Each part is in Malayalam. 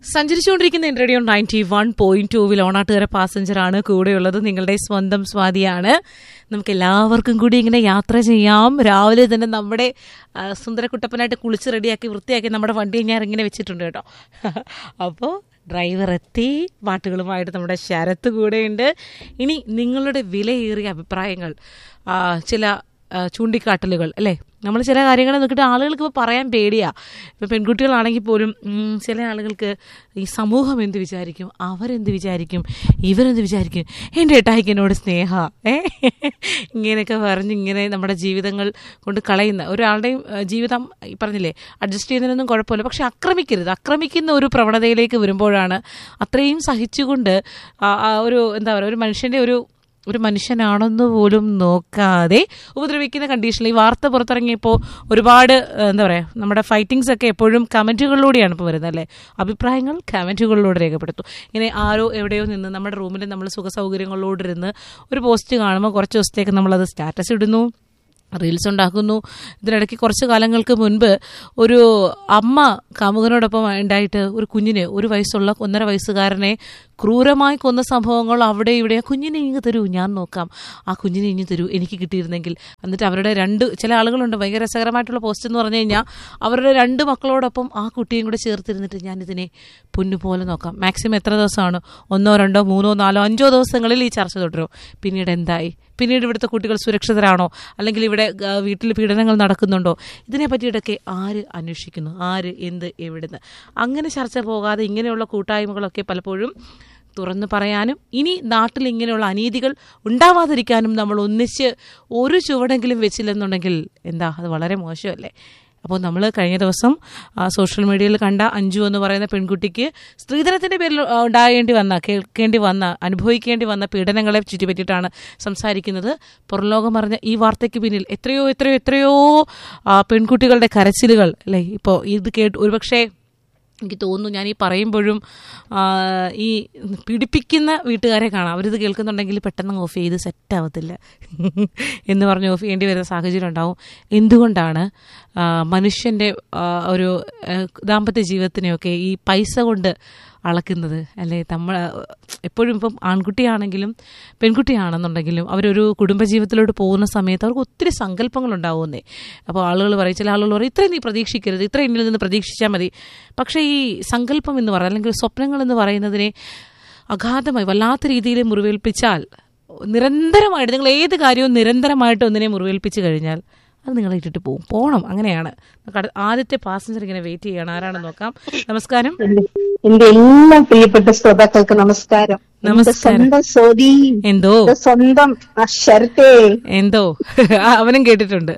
സഞ്ചരിച്ചുകൊണ്ടിരിക്കുന്ന റേഡിയോ നയൻറ്റി വൺ പോയിന്റ് ടൂവിൽ ഓണാട്ടുകര പാസഞ്ചറാണ് കൂടെയുള്ളത് നിങ്ങളുടെ സ്വന്തം സ്വാതിയാണ് നമുക്ക് എല്ലാവർക്കും കൂടി ഇങ്ങനെ യാത്ര ചെയ്യാം രാവിലെ തന്നെ നമ്മുടെ ആ, സുന്ദരക്കുട്ടപ്പനായിട്ട് കുളിച്ച് റെഡിയാക്കി വൃത്തിയാക്കി നമ്മുടെ വണ്ടി ഞാൻ ഇങ്ങനെ വെച്ചിട്ടുണ്ട് കേട്ടോ അപ്പോൾ ഡ്രൈവർ എത്തി പാട്ടുകളുമായിട്ട് നമ്മുടെ ശരത്ത് കൂടെയുണ്ട് ഇനി നിങ്ങളുടെ വിലയേറിയ അഭിപ്രായങ്ങൾ ആ, ചില ആ, ചൂണ്ടിക്കാട്ടലുകൾ അല്ലേ നമ്മൾ ചില കാര്യങ്ങൾ നോക്കിയിട്ട് ആളുകൾക്ക് ഇപ്പോൾ പറയാൻ പേടിയാ ഇപ്പം പെൺകുട്ടികളാണെങ്കിൽ പോലും ഉം, ചില ആളുകൾക്ക് ഈ സമൂഹം എന്ത് വിചാരിക്കും അവരെന്ത് വിചാരിക്കും ഇവരെന്ത് വിചാരിക്കും എൻ്റെ ഏട്ടായിക്ക് എന്നോട് സ്നേഹ ഏ ഇങ്ങനെയൊക്കെ പറഞ്ഞ് ഇങ്ങനെ നമ്മുടെ ജീവിതങ്ങൾ കൊണ്ട് കളയുന്ന ഒരാളുടെയും ആ, ജീവിതം ഈ പറഞ്ഞില്ലേ അഡ്ജസ്റ്റ് ചെയ്യുന്നതിനൊന്നും കുഴപ്പമില്ല പക്ഷെ ആക്രമിക്കരുത് ആക്രമിക്കുന്ന ഒരു പ്രവണതയിലേക്ക് വരുമ്പോഴാണ് അത്രയും സഹിച്ചുകൊണ്ട് ആ, ആ ഒരു എന്താ പറയുക ഒരു മനുഷ്യൻ്റെ ഒരു ഒരു മനുഷ്യനാണെന്ന് പോലും നോക്കാതെ ഉപദ്രവിക്കുന്ന കണ്ടീഷനിൽ ഈ വാർത്ത പുറത്തിറങ്ങിയപ്പോൾ ഒരുപാട് ഏഹ്, എന്താ പറയുക നമ്മുടെ ഫൈറ്റിങ്സ് ഒക്കെ എപ്പോഴും കമൻറ്റുകളിലൂടെയാണ് ഇപ്പോൾ വരുന്നത് അല്ലേ അഭിപ്രായങ്ങൾ കമൻറ്റുകളിലൂടെ രേഖപ്പെടുത്തും ഇങ്ങനെ ആരോ എവിടെയോ നിന്ന് നമ്മുടെ റൂമിൽ നമ്മൾ സുഖ സൗകര്യങ്ങളോടിരുന്ന് ഒരു പോസ്റ്റ് കാണുമ്പോൾ കുറച്ച് ദിവസത്തേക്ക് നമ്മളത് സ്റ്റാറ്റസ് ഇടുന്നു റീൽസ് ഉണ്ടാക്കുന്നു ഇതിനിടയ്ക്ക് കുറച്ച് കാലങ്ങൾക്ക് മുൻപ് ഒരു അമ്മ കാമുകനോടൊപ്പം ഉണ്ടായിട്ട് ഒരു കുഞ്ഞിനെ ഒരു വയസ്സുള്ള ഒന്നര വയസ്സുകാരനെ ക്രൂരമായി കൊന്ന സംഭവങ്ങൾ അവിടെ ഇവിടെ "ആ കുഞ്ഞിനെ ഇങ്ങ് തരൂ ഞാൻ നോക്കാം ആ കുഞ്ഞിനെ ഇങ്ങ് തരൂ എനിക്ക് കിട്ടിയിരുന്നെങ്കിൽ എന്നിട്ട് അവരുടെ രണ്ട് ചില ആളുകളുണ്ട് ഭയങ്കര രസകരമായിട്ടുള്ള പോസ്റ്റ് എന്ന് പറഞ്ഞു കഴിഞ്ഞാൽ അവരുടെ രണ്ട് മക്കളോടൊപ്പം ആ കുട്ടിയും കൂടെ ചേർത്തിരുന്നിട്ട് ഞാനിതിനെ പൊന്നുപോലെ നോക്കാം മാക്സിമം എത്ര ദിവസമാണ് ഒന്നോ രണ്ടോ മൂന്നോ നാലോ അഞ്ചോ ദിവസങ്ങളിൽ ഈ ചർച്ച തുടരും പിന്നീട് എന്തായി പിന്നീട് ഇവിടുത്തെ കുട്ടികൾ സുരക്ഷിതരാണോ അല്ലെങ്കിൽ ഇവിടെ ആ, വീട്ടിൽ പീഡനങ്ങൾ നടക്കുന്നുണ്ടോ ഇതിനെ പറ്റിയിട്ടൊക്കെ ആര് അന്വേഷിക്കുന്നു ആര് എന്ത് എവിടുന്ന് അങ്ങനെ ചർച്ച പോകാതെ ഇങ്ങനെയുള്ള കൂട്ടായ്മകളൊക്കെ പലപ്പോഴും തുറന്നു പറയാനും ഇനി നാട്ടിൽ ഇങ്ങനെയുള്ള അനീതികൾ ഉണ്ടാവാതിരിക്കാനും നമ്മൾ ഒന്നിച്ച് ഒരു ചുവടെങ്കിലും വെച്ചില്ലെന്നുണ്ടെങ്കിൽ എന്താ അത് വളരെ മോശമല്ലേ അപ്പോൾ നമ്മൾ കഴിഞ്ഞ ദിവസം ആ, സോഷ്യൽ മീഡിയയിൽ കണ്ട അഞ്ജു എന്ന് പറയുന്ന പെൺകുട്ടിക്ക് സ്ത്രീധനത്തിന്റെ പേരിൽ ആ, ഉണ്ടാകേണ്ടി വന്ന കേൾക്കേണ്ടി വന്ന അനുഭവിക്കേണ്ടി വന്ന പീഡനങ്ങളെ ചുറ്റിപ്പറ്റിയിട്ടാണ് സംസാരിക്കുന്നത് പുറംലോകം പറഞ്ഞ ഈ വാർത്തയ്ക്ക് പിന്നിൽ എത്രയോ എത്രയോ എത്രയോ ആ, പെൺകുട്ടികളുടെ കരച്ചിലുകൾ അല്ലേ ഇപ്പോൾ ഇത് കേട്ട് ഒരുപക്ഷെ എനിക്ക് തോന്നുന്നു ഞാൻ ഈ പറയുമ്പോഴും ആ, ഈ പീഡിപ്പിക്കുന്ന വീട്ടുകാരെ കാണാം അവരിത് കേൾക്കുന്നുണ്ടെങ്കിൽ പെട്ടെന്ന് ഓഫ് ചെയ്ത് സെറ്റ് ആവത്തില്ല എന്ന് പറഞ്ഞ് ഓഫ് ചെയ്യേണ്ടി വരുന്ന സാഹചര്യം ഉണ്ടാവും എന്തുകൊണ്ടാണ് ആ, മനുഷ്യൻ്റെ ആ, ഒരു ആ, ദാമ്പത്യ ജീവിതത്തിനെയൊക്കെ ഈ പൈസ കൊണ്ട് അളക്കുന്നത് അല്ലെ നമ്മൾ എപ്പോഴും ഇപ്പം ആൺകുട്ടിയാണെങ്കിലും പെൺകുട്ടിയാണെന്നുണ്ടെങ്കിലും അവരൊരു കുടുംബജീവിതത്തിലോട്ട് പോകുന്ന സമയത്ത് അവർക്ക് ഒത്തിരി സങ്കല്പങ്ങൾ ഉണ്ടാവുന്നേ അപ്പോൾ ആളുകൾ പറയും ചില ആളുകൾ പറയും ഇത്രയും നീ പ്രതീക്ഷിക്കരുത് ഇത്ര എന്നിൽ നിന്ന് പ്രതീക്ഷിച്ചാൽ മതി പക്ഷേ ഈ സങ്കല്പം എന്ന് പറയുന്നത് അല്ലെങ്കിൽ സ്വപ്നങ്ങൾ എന്ന് പറയുന്നതിനെ അഗാധമായി വല്ലാത്ത രീതിയിൽ മുറിവേൽപ്പിച്ചാൽ നിരന്തരമായിട്ട് നിങ്ങൾ ഏത് കാര്യവും നിരന്തരമായിട്ട് ഒന്നിനെ മുറിവേൽപ്പിച്ച് കഴിഞ്ഞാൽ അത് നിങ്ങളെ ഇട്ടിട്ട് പോകും പോകണം അങ്ങനെയാണ് നമുക്ക് അടുത്ത- ആദ്യത്തെ പാസഞ്ചർ ഇങ്ങനെ വെയിറ്റ് ചെയ്യണം ആരാണെന്ന് നോക്കാം നമസ്കാരം എന്റെ എന്റെ എല്ലാ പ്രിയപ്പെട്ട ശ്രോതാക്കൾക്ക് നമസ്കാരം എന്റെ നമസ്കാരം. സ്വന്തം സോദി എന്തോ എന്റെ സ്വന്തം അക്ഷരത്തെ എന്തോ ആ, അവനും കേട്ടിട്ടുണ്ട്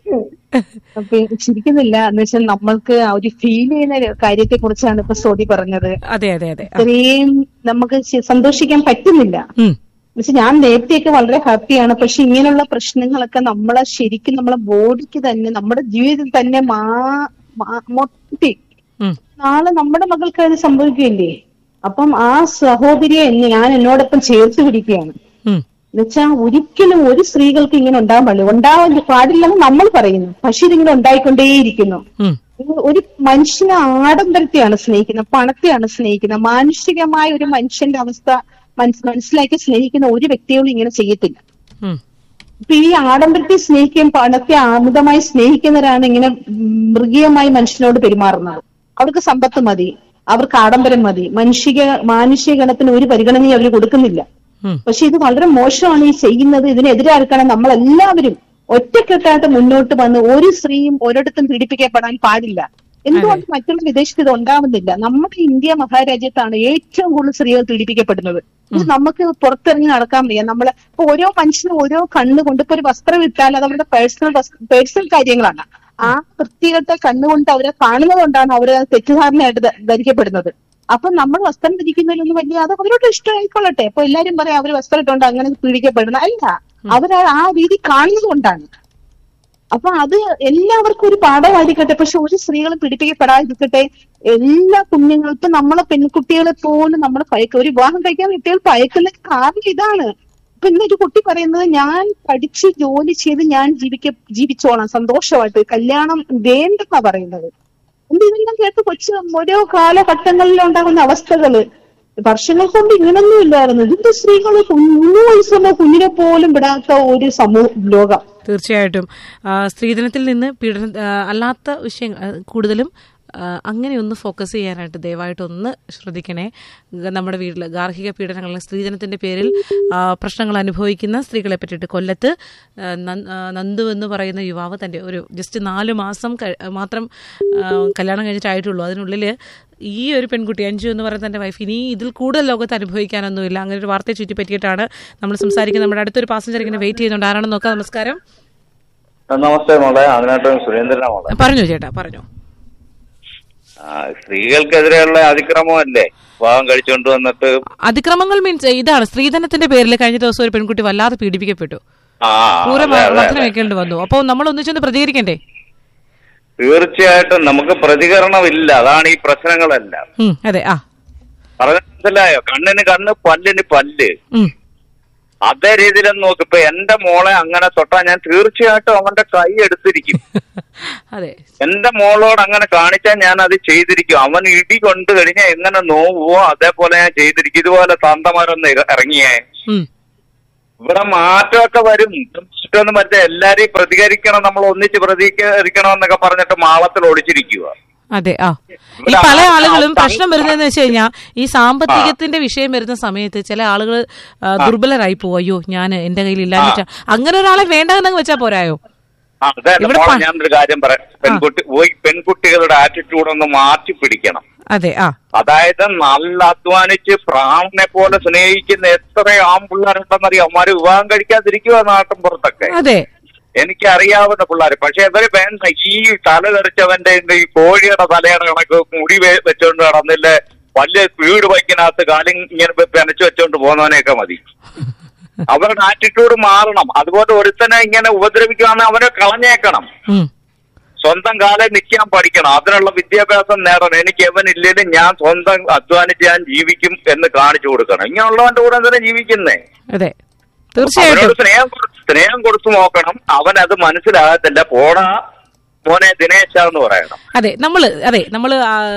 അപ്പൊ ചിരിക്കുന്നില്ല എന്ന് വെച്ചാൽ നമ്മൾക്ക് ആ ഒരു ഫീൽ ചെയ്യുന്ന കാര്യത്തെ കുറിച്ചാണ് ഇപ്പൊ സോദി പറഞ്ഞത് അതെ അതെ അതെ ആ, ഇത്രയും നമുക്ക് ശ- സന്തോഷിക്കാൻ പറ്റുന്നില്ല ഉം, എന്നുവെച്ചാൽ ഞാൻ നേരത്തെയൊക്കെ വളരെ ഹാപ്പിയാണ് പക്ഷെ ഇങ്ങനെയുള്ള പ്രശ്നങ്ങളൊക്കെ നമ്മളെ ശരിക്കും നമ്മളെ ബോഡിക്ക് തന്നെ നമ്മുടെ ജീവിതത്തിൽ തന്നെ മാ മാ- മൊത്തി ഉം, നാളെ നമ്മുടെ മകൾക്ക് അത് സംഭവിക്കില്ലേ അപ്പം ആ സഹോദരിയെ എന്നെ- ഞാൻ എന്നോടൊപ്പം ചേർത്ത് പിടിക്കുകയാണ് ഉം, എന്നുവെച്ചാൽ ഒരിക്കലും ഒരു സ്ത്രീകൾക്ക് ഇങ്ങനെ ഉണ്ടാകാൻ പാടില്ല ഉണ്ടാവാൻ പാടില്ലെന്ന് നമ്മൾ പറയുന്നു പക്ഷെ ഇതിങ്ങനെ ഉണ്ടായിക്കൊണ്ടേയിരിക്കുന്നു ഉം, ഇത് ഒരു മനുഷ്യനെ ആഡംബരത്തെയാണ് സ്നേഹിക്കുന്നത് പണത്തെയാണ് സ്നേഹിക്കുന്നത് മാനുഷികമായ ഒരു മനുഷ്യന്റെ അവസ്ഥ മനസ് മനസ്സിലാക്കി സ്നേഹിക്കുന്ന ഒരു വ്യക്തികളും ഇങ്ങനെ ചെയ്യത്തില്ല ഉം, ഇപ്പൊ ഈ ആഡംബരത്തെ സ്നേഹിക്കുകയും പണത്തെ അമിതമായി സ്നേഹിക്കുന്നവരാണ് ഇങ്ങനെ മൃഗീയമായി മനുഷ്യനോട് പെരുമാറുന്നത് അവർക്ക് സമ്പത്ത് മതി അവർക്ക് ആഡംബരം മതി മനുഷിക മാനുഷിക ഗണത്തിന് ഒരു പരിഗണനയും അവർ കൊടുക്കുന്നില്ല ഉം. പക്ഷെ ഇത് വളരെ മോശമാണ് ഈ ചെയ്യുന്നത് ഇതിനെതിരാക്കണം നമ്മൾ എല്ലാവരും ഒറ്റക്കെട്ടായിട്ട് മുന്നോട്ട് വന്ന് ഒരു സ്ത്രീയും ഒരിടത്തും പീഡിപ്പിക്കപ്പെടാൻ പാടില്ല എന്തുകൊണ്ട് മറ്റുള്ള വിദേശത്ത് ഇത് ഉണ്ടാവുന്നില്ല നമ്മുടെ ഇന്ത്യ മഹാരാജ്യത്താണ് ഏറ്റവും കൂടുതൽ സ്ത്രീകൾ പീഡിപ്പിക്കപ്പെടുന്നത് ഇത് നമുക്ക് പുറത്തിറങ്ങി നടക്കാൻ വയ്യ നമ്മളെ ഇപ്പൊ ഓരോ മനുഷ്യനും ഓരോ കണ്ണുകൊണ്ട് ഇപ്പൊ ഒരു വസ്ത്രം ഇട്ടാൽ അത് അവരുടെ പേഴ്സണൽ പേഴ്സണൽ കാര്യങ്ങളാണ് ആ വൃത്തികെട്ട കണ്ണുകൊണ്ട് അവരെ കാണുന്നത് കൊണ്ടാണ് അവര് തെറ്റിദ്ധാരണയായിട്ട് ധ- ധരിക്കപ്പെടുന്നത് അപ്പൊ നമ്മൾ വസ്ത്രം ധരിക്കുന്നതിലൊന്നും വലിയ അത് അവരോട് ഇഷ്ടമായിക്കൊള്ളട്ടെ അപ്പൊ എല്ലാരും പറയാം അവര് വസ്ത്രം ഇട്ടുകൊണ്ട് അങ്ങനെ പീഡിക്കപ്പെടുന്ന അല്ല അവര് ആ രീതി കാണുന്നത് കൊണ്ടാണ് അപ്പൊ അത് എല്ലാവർക്കും ഒരു പാഠമായിരിക്കട്ടെ പക്ഷെ ഒരു സ്ത്രീകളും പിടിപ്പിക്കപ്പെടാതിരിക്കട്ടെ എല്ലാ കുഞ്ഞുങ്ങളും ഇപ്പൊ നമ്മളെ പെൺകുട്ടികളെ പോലും നമ്മൾ പയക്ക ഒരു വിവാഹം കഴിക്കാൻ കുട്ടികൾ പയക്കുന്ന കാരണം ഇതാണ് ഇപ്പൊ ഇന്നൊരു കുട്ടി പറയുന്നത് ഞാൻ പഠിച്ച് ജോലി ചെയ്ത് ഞാൻ ജീവിക്ക ജീവിച്ചോളാം സന്തോഷമായിട്ട് കല്യാണം വേണ്ടെന്നാ പറയുന്നത് എന്ത് ഇതെല്ലാം കേട്ട് കൊച്ചു ഓരോ കാലഘട്ടങ്ങളിൽ ഉണ്ടാകുന്ന അവസ്ഥകള് വർഷങ്ങൾ കൊണ്ട് ഇങ്ങനൊന്നും ഇല്ലായിരുന്നു ഇതിന്റെ സ്ത്രീകൾ മൂന്ന് വയസ്സുള്ള കുഞ്ഞിനെ പോലും വിടാത്ത ഒരു സമൂഹ ലോകം തീർച്ചയായിട്ടും ആ, സ്ത്രീധനത്തിൽ നിന്ന് പീഡന ആ, അല്ലാത്ത വിഷയങ്ങൾ ആ, കൂടുതലും ആ, അങ്ങനെ ഒന്ന് ഫോക്കസ് ചെയ്യാനായിട്ട് ദയവായിട്ട് ഒന്ന് ശ്രദ്ധിക്കണേ ഗ- നമ്മുടെ വീട്ടിൽ ഗാർഹിക പീഡനങ്ങൾ സ്ത്രീധനത്തിന്റെ പേരിൽ ആ, പ്രശ്നങ്ങൾ അനുഭവിക്കുന്ന സ്ത്രീകളെ പറ്റിയിട്ട് കൊല്ലത്ത് ആ, നൻ- ആ, നന്ദു എന്ന് പറയുന്ന യുവാവ് തന്റെ ഒരു ജസ്റ്റ് നാല് മാസം കഴി- മാത്രം ആ, കല്യാണം കഴിഞ്ഞിട്ടായിട്ടുള്ളൂ അതിനുള്ളിൽ ഈ ഒരു പെൺകുട്ടി അഞ്ചു എന്ന് പറയുന്ന തന്റെ വൈഫ് ഇനി ഇതിൽ കൂടുതൽ ലോകത്ത് അനുഭവിക്കാനൊന്നുമില്ല അങ്ങനെ ഒരു വാർത്തയെ ചുറ്റിപ്പറ്റിയിട്ടാണ് നമ്മൾ സംസാരിക്കുന്നത് നമ്മുടെ അടുത്തൊരു പാസഞ്ചർ ഇങ്ങനെ വെയിറ്റ് ചെയ്യുന്നുണ്ട് ആരാണെന്ന് നോക്കാം നമസ്കാരം നമസ്തേ മോളെ അതിനായിട്ട് സുരേന്ദ്രനാ മോളെ പറഞ്ഞു ചേട്ടാ പറഞ്ഞു ആ, സ്ത്രീകൾക്കെതിരെയുള്ള അതിക്രമമല്ലേ വിവാഹം കഴിച്ചുകൊണ്ട് വന്നിട്ട് അതിക്രമങ്ങൾ മീൻസ് ഇതാണ് സ്ത്രീധനത്തിന്റെ പേരിൽ കഴിഞ്ഞ ദിവസം ഒരു പെൺകുട്ടി വല്ലാതെ പീഡിപ്പിക്കപ്പെട്ടു ആ ക്രൂര അതെ, അതെ, മർദ്ദനം അതെ. വെക്കേണ്ടി വന്നു അപ്പോൾ നമ്മൾ ഒന്നിച്ചൊന്ന് പ്രതികരിക്കണ്ടേ തീർച്ചയായിട്ടും നമുക്ക് പ്രതികരണമില്ല അതാണ് ഈ പ്രശ്നങ്ങളെല്ലാം ഉം, അതെ ആ പറഞ്ഞ മനസ്സിലായോ കണ്ണിന് കണ്ണ് പല്ലിന് പല്ല് ഉം, അതേ രീതിയിലും നോക്ക് ഇപ്പൊ എന്റെ മോളെ അങ്ങനെ തൊട്ടാ ഞാൻ തീർച്ചയായിട്ടും അവന്റെ കൈ എടുത്തിരിക്കും അതെ എന്റെ മോളോട് അങ്ങനെ കാണിച്ചാൽ ഞാൻ അത് ചെയ്തിരിക്കും അവൻ ഇടി കൊണ്ട് കഴിഞ്ഞാൽ എങ്ങനെ നോവുവോ അതേപോലെ ഞാൻ ചെയ്തിരിക്കും ഇതുപോലെ തന്തമാരൊന്ന് ഇറങ്ങിയേ ഉം, ഇവിടെ മാറ്റമൊക്കെ വരും മാറ്റമൊന്നും മറ്റേ എല്ലാരെയും പ്രതികരിക്കണം നമ്മൾ ഒന്നിച്ച് പ്രതികരിക്കണം എന്നൊക്കെ പറഞ്ഞിട്ട് മാളത്തിൽ ഒളിച്ചിരിക്കുക അതെ ആ ഈ ഇവിടെ പല ആ- ആളുകളും ആ- പ്രശ്നം വരുന്നതെന്ന് വെച്ച് കഴിഞ്ഞാൽ ഈ സാമ്പത്തികത്തിന്റെ വിഷയം വരുന്ന സമയത്ത് ചില ആളുകൾ ദുർബലരായി പോവും അയ്യോ ഞാൻ എന്റെ കയ്യിൽ ഇല്ലാഞ്ഞിട്ട് അങ്ങനെ ഒരാളെ വേണ്ടെന്നങ്ങ് വെച്ചാൽ പോരായോ ആ, അതെ ഇവിടെ മോളെ പ- ഞാനൊരു കാര്യം പറയാം പെൺകുട്ടി പോയി പെൺകുട്ടികളുടെ ആറ്റിറ്റ്യൂഡ് ഒന്ന് മാറ്റി പിടിക്കണം അതെ ആ അതായത് നല്ല അധ്വാനിച്ച് പ്രാണനെ പോലെ സ്നേഹിക്കുന്ന എത്ര ആൺപിള്ളേരുണ്ടെന്നറിയാം അവന്മാര് വിവാഹം കഴിക്കാതിരിക്കുക നാട്ടിൻ പുറത്തൊക്കെ അതെ എനിക്കറിയാവുന്ന പിള്ളേർ പക്ഷെ ഇവര് വേണ്ട ഈ തല തെറിച്ചവന്റെ ഈ കോഴിയുടെ തലയുടെ കണക്ക് മുടി വെ- വെച്ചോണ്ട് നടന്നില്ല വലിയ വീട് വയ്ക്കിനകത്ത് കാലും ഇങ്ങനെ പെനച്ചു വെച്ചോണ്ട് പോകുന്നവനെയൊക്കെ മതി അവരുടെ ആറ്റിറ്റ്യൂഡ് മാറണം അതുപോലെ ഒരുത്തനെ ഇങ്ങനെ ഉപദ്രവിക്കുകയാണെങ്കിൽ അവനെ കളഞ്ഞേക്കണം ഉം, സ്വന്തം കാലം നിൽക്കാൻ പഠിക്കണം അതിനുള്ള വിദ്യാഭ്യാസം നേടണം എനിക്ക് എവനില്ലെങ്കിലും ഞാൻ സ്വന്തം അധ്വാനിച്ച് ഞാൻ ജീവിക്കും എന്ന് കാണിച്ചു കൊടുക്കണം ഇങ്ങനെയുള്ളവന്റെ കൂടെ എന്തിനാ ജീവിക്കുന്നേ അതെ തീർച്ചയായിട്ടും അവനോട് സ്നേഹം കൊടു- സ്നേഹം കൊടുത്തു നോക്കണം അവൻ അത് മനസ്സിലാകത്തില്ല പോടാ മോനെ ദിനേശ എന്ന് പറയണം അതെ നമ്മൾ അതെ നമ്മൾ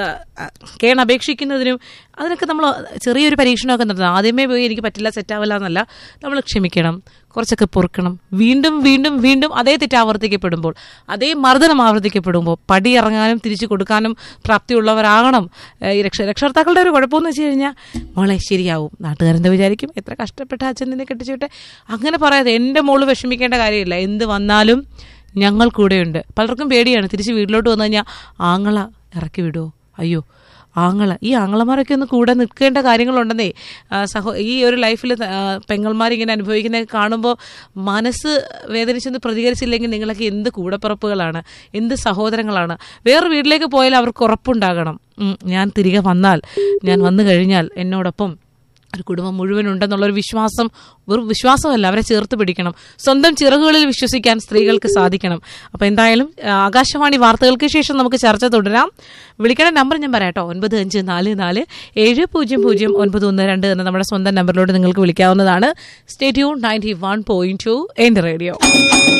കേൺ അപേക്ഷിക്കുന്നതിനും അതിനൊക്കെ നമ്മൾ ചെറിയൊരു പരീക്ഷണമൊക്കെ നടത്തണം ആദ്യമേ പോയി എനിക്ക് പറ്റില്ല സെറ്റാവില്ല എന്നല്ല നമ്മൾ ക്ഷമിക്കണം കുറച്ചൊക്കെ പൊറുക്കണം വീണ്ടും വീണ്ടും വീണ്ടും അതേ തെറ്റ് ആവർത്തിക്കപ്പെടുമ്പോൾ അതേ മർദ്ദനം ആവർത്തിക്കപ്പെടുമ്പോൾ പടി ഇറങ്ങാനും തിരിച്ചു കൊടുക്കാനും പ്രാപ്തിയുള്ളവരാകണം ഏഹ് ഈ രക്ഷ രക്ഷകർത്താക്കളുടെ ഒരു കുഴപ്പമെന്ന് വെച്ച് കഴിഞ്ഞാൽ മോളെ ശരിയാവും നാട്ടുകാരെന്താ വിചാരിക്കും എത്ര കഷ്ടപ്പെട്ട അച്ഛൻ നിന്നെ കെട്ടിച്ചിട്ട് അങ്ങനെ പറയാതെ എൻ്റെ മോള് വിഷമിക്കേണ്ട കാര്യമില്ല എന്ത് വന്നാലും ഞങ്ങൾ കൂടെയുണ്ട് പലർക്കും പേടിയാണ് തിരിച്ച് വീട്ടിലോട്ട് വന്നു കഴിഞ്ഞാൽ ആങ്ങള ഇറക്കി വിടുമോ അയ്യോ ആങ്ങള ഈ ആങ്ങളമാരൊക്കെ ഒന്ന് കൂടെ നിൽക്കേണ്ട കാര്യങ്ങളുണ്ടെന്നേ ആ, സഹോ ഈ ഒരു ലൈഫിൽ പെങ്ങൾമാരിങ്ങനെ അനുഭവിക്കുന്നത് കാണുമ്പോൾ മനസ്സ് വേദനിച്ചൊന്ന് പ്രതികരിച്ചില്ലെങ്കിൽ നിങ്ങളൊക്കെ എന്ത് കൂടപ്പിറപ്പുകളാണ് എന്ത് സഹോദരങ്ങളാണ് വേറെ വീട്ടിലേക്ക് പോയാൽ അവർക്ക് ഉറപ്പുണ്ടാകണം ഉം, ഞാൻ തിരികെ വന്നാൽ ഞാൻ വന്നു കഴിഞ്ഞാൽ എന്നോടൊപ്പം ഒരു കുടുംബം മുഴുവൻ ഉണ്ടെന്നുള്ളൊരു വിശ്വാസം വെറും വിശ്വാസമല്ല അവരെ ചേർത്ത് പിടിക്കണം സ്വന്തം ചിറകുകളിൽ വിശ്വസിക്കാൻ സ്ത്രീകൾക്ക് സാധിക്കണം അപ്പോൾ എന്തായാലും ആ, ആകാശവാണി വാർത്തകൾക്ക് ശേഷം നമുക്ക് ചർച്ച തുടരാം വിളിക്കണ നമ്പർ ഞാൻ പറയാം കേട്ടോ ഒൻപത് അഞ്ച് നാല് നാല് ഏഴ് പൂജ്യം പൂജ്യം ഒൻപത് ഒന്ന് രണ്ട് എന്ന നമ്മുടെ സ്വന്തം നമ്പറിലോട്ട് നിങ്ങൾക്ക് വിളിക്കാവുന്നതാണ് stay tuned ninety one point two എൻ്റെ റേഡിയോ